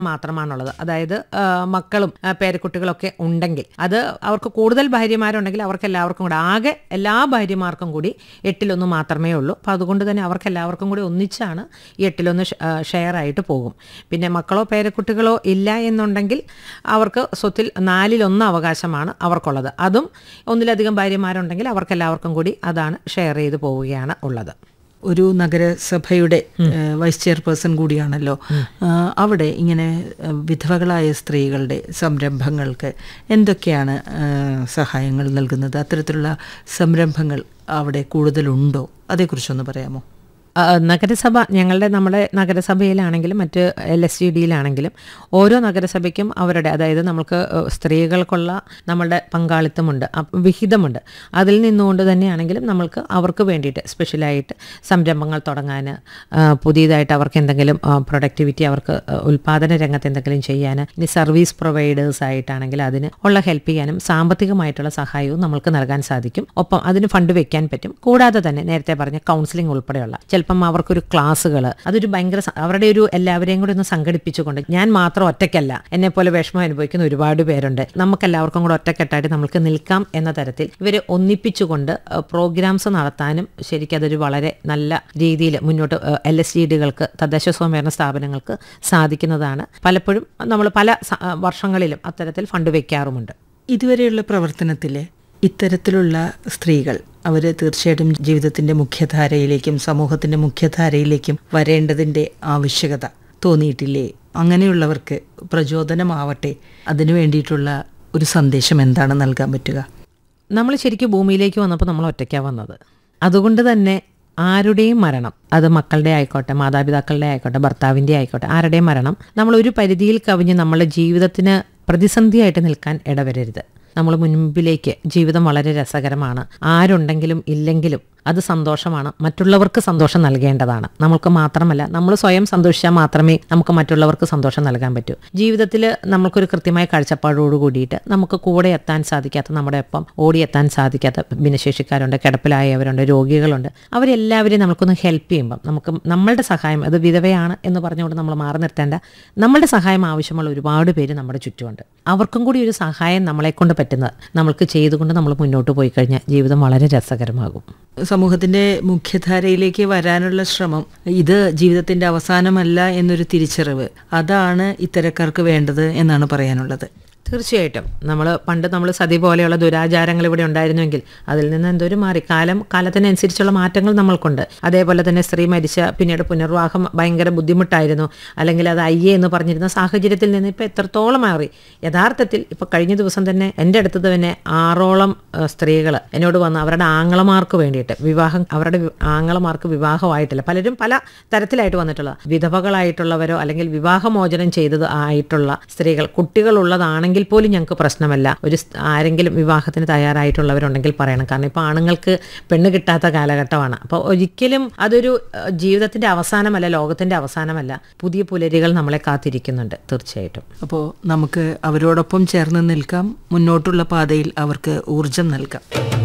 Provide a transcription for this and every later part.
മാത്രമാണുള്ളത് അതായത് ആ, മക്കളും ആ, പേരക്കുട്ടികളൊക്കെ ഉണ്ടെങ്കിൽ അത് അവർക്ക് കൂടുതൽ ഭാര്യമാരുണ്ടെങ്കിൽ അവർക്ക് എല്ലാവർക്കും കൂടെ ആകെ എല്ലാ ഭാര്യമാർക്കും കൂടി എട്ടിലൊന്ന് മാത്രമേ ഉള്ളൂ അപ്പോൾ അതുകൊണ്ട് തന്നെ അവർക്ക് എല്ലാവർക്കും കൂടി ഒന്നിച്ചാണ് ഈ എട്ടിലൊന്ന് ഷ- ആ, ഷെയർ ആയിട്ട് പോകും പിന്നെ മക്കളോ പേരക്കുട്ടികളോ ഇല്ല എന്നുണ്ടെങ്കിൽ അവർക്ക് സ്വത്തിൽ നാലിലൊന്ന് അവകാശമാണ് അവർക്കുള്ളത് അതും ഒന്നിലധികം ഭാര്യമാരുണ്ടെങ്കിൽ അവർക്ക് എല്ലാവർക്കും കൂടി അതാണ് ഷെയർ ചെയ്ത് പോവുകയാണ് ഉള്ളത് ഒരു നഗരസഭയുടെ ഏഹ്, വൈസ് ചെയർപേഴ്സൺ കൂടിയാണല്ലോ ആ, അവിടെ ഇങ്ങനെ ഏഹ്, വിധവകളായ സ്ത്രീകളുടെ സംരംഭങ്ങൾക്ക് എന്തൊക്കെയാണ് ഏഹ്, സഹായങ്ങൾ നൽകുന്നത് അത്തരത്തിലുള്ള സംരംഭങ്ങൾ അവിടെ കൂടുതലുണ്ടോ അതേക്കുറിച്ചൊന്ന് പറയാമോ ആ, നഗരസഭ ഞങ്ങളുടെ നമ്മുടെ നഗരസഭയിലാണെങ്കിലും മറ്റ് എൽ എസ് ജി ഡിയിലാണെങ്കിലും ഓരോ നഗരസഭയ്ക്കും അവരുടെ അതായത് നമുക്ക് ഏഹ്, സ്ത്രീകൾക്കുള്ള നമ്മളുടെ പങ്കാളിത്തമുണ്ട് അപ്പ- വിഹിതമുണ്ട് അതിൽ നിന്നുകൊണ്ട് തന്നെയാണെങ്കിലും നമ്മൾക്ക് അവർക്ക് വേണ്ടിയിട്ട് സ്പെഷ്യലായിട്ട് സംരംഭങ്ങൾ തുടങ്ങാൻ ആ, പുതിയതായിട്ട് അവർക്ക് എന്തെങ്കിലും പ്രൊഡക്ടിവിറ്റി അവർക്ക് ആ, ഉൽപ്പാദന രംഗത്ത് എന്തെങ്കിലും ചെയ്യാൻ ഇനി സർവീസ് പ്രൊവൈഡേഴ്സ് ആയിട്ടാണെങ്കിൽ അതിന് ഉള്ള ഹെൽപ്പ് ചെയ്യാനും സാമ്പത്തികമായിട്ടുള്ള സഹായവും നമ്മൾക്ക് നൽകാൻ സാധിക്കും ഒപ്പം അതിന് ഫണ്ട് വെക്കാൻ പറ്റും കൂടാതെ തന്നെ നേരത്തെ പറഞ്ഞ കൗൺസിലിംഗ് ഉൾപ്പെടെയുള്ള ചിലപ്പം അവർക്കൊരു ക്ലാസ്സുകൾ അതൊരു ഭയങ്കര സ- അവരുടെ ഒരു എല്ലാവരെയും കൂടി ഒന്ന് സംഘടിപ്പിച്ചുകൊണ്ട് ഞാൻ മാത്രം ഒറ്റയ്ക്കല്ല എന്നെ പോലെ വിഷമം അനുഭവിക്കുന്ന ഒരുപാട് പേരുണ്ട് നമുക്ക് എല്ലാവർക്കും കൂടെ ഒറ്റക്കെട്ടായിട്ട് നമുക്ക് നിൽക്കാം എന്ന തരത്തിൽ ഇവരെ ഒന്നിപ്പിച്ചുകൊണ്ട് പ്രോഗ്രാംസ് നടത്താനും ശരിക്കും അതൊരു വളരെ നല്ല രീതിയിൽ മുന്നോട്ട് എൽ എസ് ഡി ഡികൾക്ക് തദ്ദേശ സ്വയംഭരണ സ്ഥാപനങ്ങൾക്ക് സാധിക്കുന്നതാണ് പലപ്പോഴും നമ്മൾ പല സ- വർഷങ്ങളിലും അത്തരത്തിൽ ഫണ്ട് വെക്കാറുമുണ്ട് ഇതുവരെയുള്ള പ്രവർത്തനത്തിൽ ഇത്തരത്തിലുള്ള സ്ത്രീകൾ അവർ തീർച്ചയായിട്ടും ജീവിതത്തിന്റെ മുഖ്യധാരയിലേക്കും സമൂഹത്തിന്റെ മുഖ്യധാരയിലേക്കും വരേണ്ടതിന്റെ ആവശ്യകത തോന്നിയിട്ടില്ലേ അങ്ങനെയുള്ളവർക്ക് പ്രചോദനമാവട്ടെ അതിനു വേണ്ടിയിട്ടുള്ള ഒരു സന്ദേശം എന്താണ് നൽകാൻ പറ്റുക നമ്മൾ ശരിക്കും ഭൂമിയിലേക്ക് വന്നപ്പോൾ നമ്മൾ ഒറ്റയ്ക്കാണ് വന്നത് അതുകൊണ്ട് തന്നെ ആരുടെയും മരണം അത് മക്കളുടെ ആയിക്കോട്ടെ മാതാപിതാക്കളുടെ ആയിക്കോട്ടെ ഭർത്താവിൻ്റെ ആയിക്കോട്ടെ ആരുടെയും മരണം നമ്മൾ ഒരു പരിധിയിൽ കവിഞ്ഞ് നമ്മളുടെ ജീവിതത്തിന് പ്രതിസന്ധിയായിട്ട് നിൽക്കാൻ ഇടവരരുത് നമ്മൾ മുൻപിലേക്ക് ജീവിതം വളരെ രസകരമാണ് ആരുണ്ടെങ്കിലും ഇല്ലെങ്കിലും അത് സന്തോഷമാണ് മറ്റുള്ളവർക്ക് സന്തോഷം നൽകേണ്ടതാണ് നമുക്ക് മാത്രമല്ല നമ്മൾ സ്വയം സന്തോഷിച്ചാൽ മാത്രമേ നമുക്ക് മറ്റുള്ളവർക്ക് സന്തോഷം നൽകാൻ പറ്റൂ ജീവിതത്തിൽ നമുക്കൊരു കൃത്യമായ കാഴ്ചപ്പാടോട് കൂടിയിട്ട് നമുക്ക് കൂടെ എത്താൻ സാധിക്കാത്ത നമ്മുടെ ഒപ്പം ഓടിയെത്താൻ സാധിക്കാത്ത ഭിന്നശേഷിക്കാരുണ്ട് കിടപ്പിലായവരുണ്ട് രോഗികളുണ്ട് അവരെല്ലാവരെയും നമുക്കൊന്ന് ഹെൽപ്പ് ചെയ്യുമ്പം നമുക്ക് നമ്മളുടെ സഹായം അത് വിധവയാണ് എന്ന് പറഞ്ഞുകൊണ്ട് നമ്മൾ മാറി നിർത്തേണ്ട നമ്മളുടെ സഹായം ആവശ്യമുള്ള ഒരുപാട് പേര് നമ്മുടെ ചുറ്റുമുണ്ട് അവർക്കും കൂടി ഒരു സഹായം നമ്മളെ കൊണ്ട് പറ്റുന്നത് നമ്മൾക്ക് ചെയ്തുകൊണ്ട് നമ്മൾ മുന്നോട്ട് പോയി കഴിഞ്ഞാൽ ജീവിതം വളരെ രസകരമാകും സമൂഹത്തിന്റെ മുഖ്യധാരയിലേക്ക് വരാനുള്ള ശ്രമം ഇത് ജീവിതത്തിന്റെ അവസാനമല്ല എന്നൊരു തിരിച്ചറിവ് അതാണ് ഇത്തരക്കാർക്ക് വേണ്ടത് എന്നാണ് പറയാനുള്ളത് തീർച്ചയായിട്ടും നമ്മൾ പണ്ട് നമ്മൾ സതി പോലെയുള്ള ദുരാചാരങ്ങൾ ഇവിടെ ഉണ്ടായിരുന്നുവെങ്കിൽ അതിൽ നിന്ന് എന്തൊരു മാറി കാലം കാലത്തിനനുസരിച്ചുള്ള മാറ്റങ്ങൾ നമ്മൾക്കുണ്ട് അതേപോലെ തന്നെ സ്ത്രീ മരിച്ച പിന്നീട് പുനർവാഹം ഭയങ്കര ബുദ്ധിമുട്ടായിരുന്നു അല്ലെങ്കിൽ അത് അയ്യേ എന്ന് പറഞ്ഞിരുന്ന സാഹചര്യത്തിൽ നിന്ന് ഇപ്പോൾ എത്രത്തോളം മാറി യഥാർത്ഥത്തിൽ ഇപ്പോൾ കഴിഞ്ഞ ദിവസം തന്നെ എൻ്റെ അടുത്ത് തന്നെ ആറോളം സ്ത്രീകൾ എന്നോട് വന്ന് അവരുടെ ആങ്ങളമാർക്ക് വേണ്ടിയിട്ട് വിവാഹം അവരുടെ വി- ആങ്ങളമാർക്ക് വിവാഹമായിട്ടില്ല പലരും പല തരത്തിലായിട്ട് വന്നിട്ടുള്ള വിധവകളായിട്ടുള്ളവരോ അല്ലെങ്കിൽ വിവാഹമോചനം ചെയ്തത് ആയിട്ടുള്ള സ്ത്രീകൾ കുട്ടികളുള്ളതാണെങ്കിൽ പോലും ഞങ്ങൾക്ക് പ്രശ്നമല്ല ഒരു സ്- ആരെങ്കിലും വിവാഹത്തിന് തയ്യാറായിട്ടുള്ളവരുണ്ടെങ്കിൽ പറയണം കാരണം ഇപ്പോൾ ആണുങ്ങൾക്ക് പെണ്ണ് കിട്ടാത്ത കാലഘട്ടമാണ് അപ്പോൾ ഒരിക്കലും അതൊരു ഏഹ്, ജീവിതത്തിന്റെ അവസാനമല്ല ലോകത്തിന്റെ അവസാനമല്ല പുതിയ പുലരികൾ നമ്മളെ കാത്തിരിക്കുന്നുണ്ട് തീർച്ചയായിട്ടും അപ്പോൾ നമുക്ക് അവരോടൊപ്പം ചേർന്ന് നിൽക്കാം മുന്നോട്ടുള്ള പാതയിൽ അവർക്ക് ഊർജം നൽകാം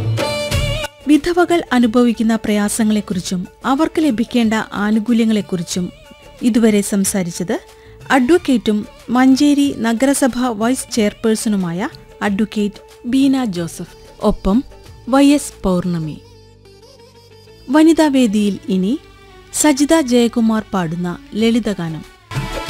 വിധവകൾ അനുഭവിക്കുന്ന പ്രയാസങ്ങളെക്കുറിച്ചും അവർക്ക് ലഭിക്കേണ്ട ആനുകൂല്യങ്ങളെക്കുറിച്ചും ഇതുവരെ സംസാരിച്ചത് അഡ്വക്കേറ്റും മഞ്ചേരി നഗരസഭ വൈസ് ചെയർപേഴ്സണുമായ അഡ്വക്കേറ്റ് ബീന ജോസഫ് ഒപ്പം വൈ എസ് പൗർണമി വനിതാവേദിയിൽ ഇനി സജിത ജയകുമാർ പാടുന്ന ലളിതഗാനം